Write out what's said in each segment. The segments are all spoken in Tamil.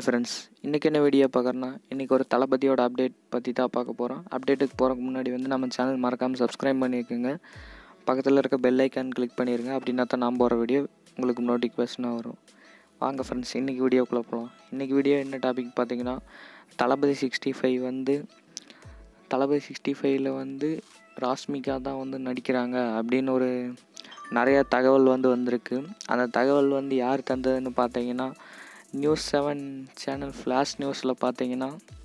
ஹாய் ஃப்ரெண்ட்ஸ் இன்றைக்கி என்ன வீடியோ பார்க்குறேன்னா இன்றைக்கி ஒரு தளபதியோட அப்டேட் பற்றி தான் பார்க்க போகிறோம் அப்டேட்டுக்கு போகிறதுக்கு முன்னாடி வந்து நம்ம சேனல் மறக்காமல் சப்ஸ்கிரைப் பண்ணிக்கோங்க பக்கத்தில் இருக்க பெல் ஐக்கான் கிளிக் பண்ணிடுங்க அப்படின்னா தான் நான் போகிற வீடியோ உங்களுக்கு நோட்டிஃபிகேஷனாக வரும் வாங்க ஃப்ரெண்ட்ஸ் இன்றைக்கி வீடியோக்குள்ளே போகலாம் இன்றைக்கி வீடியோ என்ன டாபிக் பார்த்தீங்கன்னா தளபதி சிக்ஸ்டி ஃபைவ் வந்து தளபதி சிக்ஸ்டி ஃபைவ்ல வந்து ராஷ்மிகா தான் வந்து நடிக்கிறாங்க அப்படின்னு ஒரு நிறைய தகவல் வந்து வந்திருக்கு அந்த தகவல் வந்து யார் தந்ததுன்னு பார்த்தீங்கன்னா நியூஸ் செவன் சேனல் ஃப்ளாஷ் நியூஸில் பார்த்தீங்கன்னா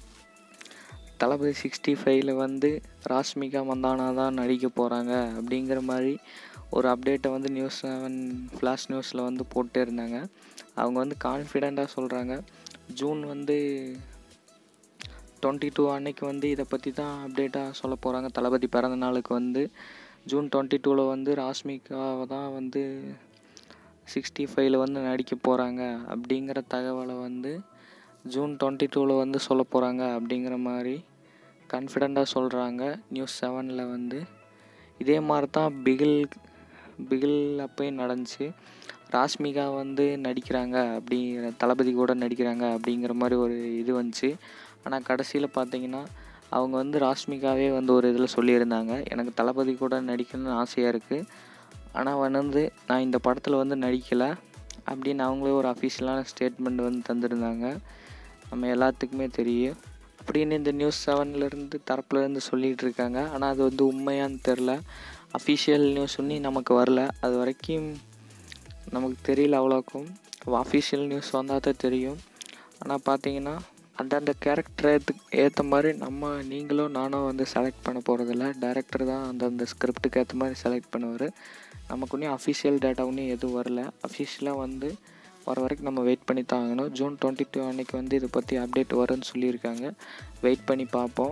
தளபதி சிக்ஸ்டி ஃபைவ்ல வந்து ராஷ்மிகா மந்தானா தான் நடிக்க போகிறாங்க அப்படிங்கிற மாதிரி ஒரு அப்டேட்டை வந்து நியூஸ் செவன் ஃப்ளாஷ் நியூஸில் வந்து போட்டே இருந்தாங்க அவங்க வந்து கான்ஃபிடெண்ட்டாக சொல்கிறாங்க ஜூன் வந்து டுவெண்ட்டி டூ அன்னைக்கு வந்து இதை பற்றி தான் அப்டேட்டாக சொல்ல போகிறாங்க தளபதி பிறந்த நாளுக்கு வந்து ஜூன் டுவெண்ட்டி டூவில் வந்து ராஷ்மிகாவை தான் வந்து சிக்ஸ்டி ஃபைவ்ல வந்து நடிக்க போகிறாங்க அப்படிங்கிற தகவலை வந்து ஜூன் டுவெண்ட்டி டூவில் வந்து சொல்ல போகிறாங்க அப்படிங்கிற மாதிரி கான்ஃபிடெண்ட்டாக சொல்கிறாங்க நியூஸ் செவனில் வந்து இதே மாதிரி தான் பிகில் பிகில் அப்பயும் நடந்துச்சு ராஷ்மிகா வந்து நடிக்கிறாங்க அப்படிங்கிற தளபதி கூட நடிக்கிறாங்க அப்படிங்கிற மாதிரி ஒரு இது வந்துச்சு ஆனால் கடைசியில் பார்த்தீங்கன்னா அவங்க வந்து ராஷ்மிகாவே வந்து ஒரு இதில் சொல்லியிருந்தாங்க எனக்கு தளபதி கூட நடிக்கணும்னு ஆசையாக இருக்குது ஆனால் வந்து நான் இந்த படத்தில் வந்து நடிக்கலை அப்படின்னு அவங்களே ஒரு அஃபிஷியலான ஸ்டேட்மெண்ட் வந்து தந்திருந்தாங்க நம்ம எல்லாத்துக்குமே தெரியும் அப்படின்னு இந்த நியூஸ் செவன்லேருந்து தரப்புலேருந்து சொல்லிகிட்டு இருக்காங்க ஆனால் அது வந்து உண்மையான்னு தெரில அஃபிஷியல் நியூஸ் ஒன்றி நமக்கு வரல அது வரைக்கும் நமக்கு தெரியல அவ்வளோக்கும் அஃபிஷியல் நியூஸ் வந்தால் தான் தெரியும் ஆனால் பார்த்தீங்கன்னா அந்தந்த கேரக்டருக்கு ஏற்ற மாதிரி நம்ம நீங்களும் நானும் வந்து செலக்ட் பண்ண போகிறதில்ல டேரக்டர் தான் அந்தந்த ஸ்கிரிப்டுக்கு ஏற்ற மாதிரி செலக்ட் பண்ணுவார் நமக்கு ஒன்றும் அஃபிஷியல் டேட்டா ஒன்றும் எதுவும் வரல அஃபிஷியலாக வந்து வர வரைக்கும் நம்ம வெயிட் பண்ணி தான் ஆகணும் ஜூன் டுவெண்ட்டி டூ அன்னைக்கு வந்து இதை பற்றி அப்டேட் வரும்னு சொல்லியிருக்காங்க வெயிட் பண்ணி பார்ப்போம்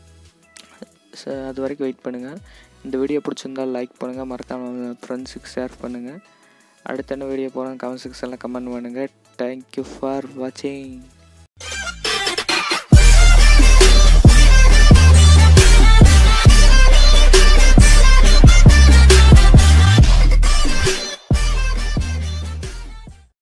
ஸோ அது வரைக்கும் வெயிட் பண்ணுங்கள் இந்த வீடியோ பிடிச்சிருந்தால் லைக் பண்ணுங்கள் மறக்காமல் ஃப்ரெண்ட்ஸுக்கு ஷேர் பண்ணுங்கள் அடுத்த என்ன வீடியோ போகிறோம் கமெண்ட் செக்ஷனில் கமெண்ட் பண்ணுங்கள் தேங்க்யூ ஃபார் வாட்சிங்